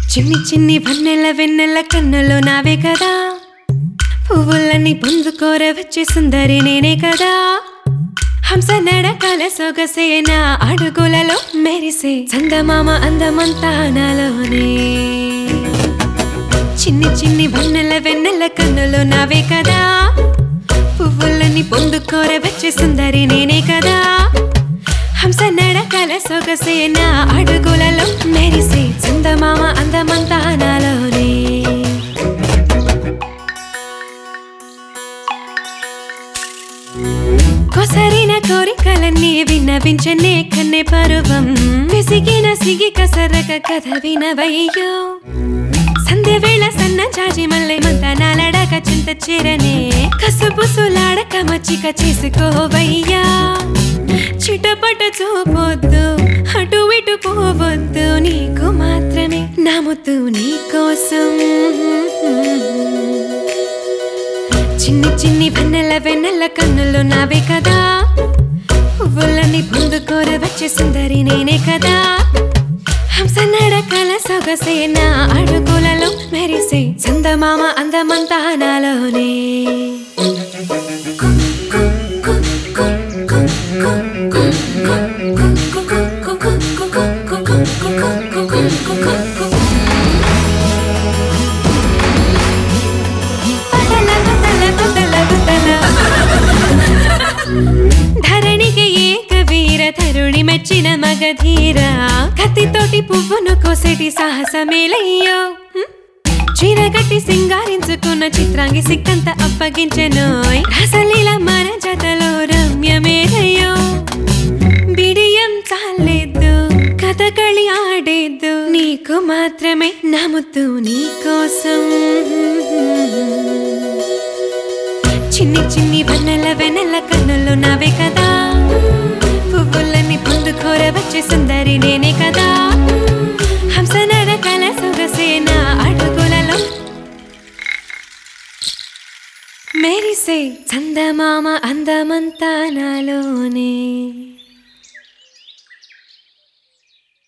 చిన్ని చిన్ని వన్నెల వెన్నెల కన్నులు నావే కదా పువ్వులన్నీ పొందుకోర వచ్చే సుందరి నేనే కదా హంస నడకల సొగసేన అడుగులలో మెరిసే చందమామ అందమంతా నాలోనే చిన్ని చిన్ని వన్నెల వెన్నెల కన్నులు నావే కదా పువ్వులని పొందుకోర వచ్చే సుందరి నేనే కదా హంస నడకల సొగసేన అడుగులలో మెరిసే చందమామ అందమంతా నాలోనే కొసరిన కోరికలన్నీ విన్నవించనే కన్నె పరువం విసిగిన సిగి కసరక కథ వినవయ్యో సంధ్య వేళ సన్న చాచి మల్లె మంత నాలడాక చింత చేరనే కసుబుసులాడక మచ్చిక చేసుకోవయ్యా చిటపట చూపొద్దు అటు ఇటు పోవద్దు నీకు మాత్రమే నమ్ముతూ నీ కోసం చిన్ని చిన్ని వెన్నెల వెన్నెల కన్నులు నావే కదా పువ్వులని పొందుకోర వచ్చే సుందరి నేనే కదా హంస నడకల సొగసేన అడుగులలో మెరిసే చందమామ అందమంతా నాలోనే పదల పదల పదల పదల. ధరణికి ఏక వీర తరుణి మెచ్చిన మగధీర కత్తితోటి పువ్వును కోసేటి సాహసమేలయ్యో హ్మ్? చీరగట్టి సింగారించుకున్న చిత్రాంగి సిక్కంత అప్పగించెనోయ్ రసలీల మన జతలో రమ్యమేరయ్యో బిడియం చాలేదు కథకళి ఆడేద్దు నీకు మాత్రమే నమ్ముతూ నీ కోసం చిన్ని చిన్ని వన్నెల వెన్నెల కన్నులు నావే కదా పువ్వులని పొందుకోర వచ్చే సుందరి నేనే కదా హంస నడకల సొగసేన అడుగులలో మెరిసే చందమామ అందమంతా నాలోనే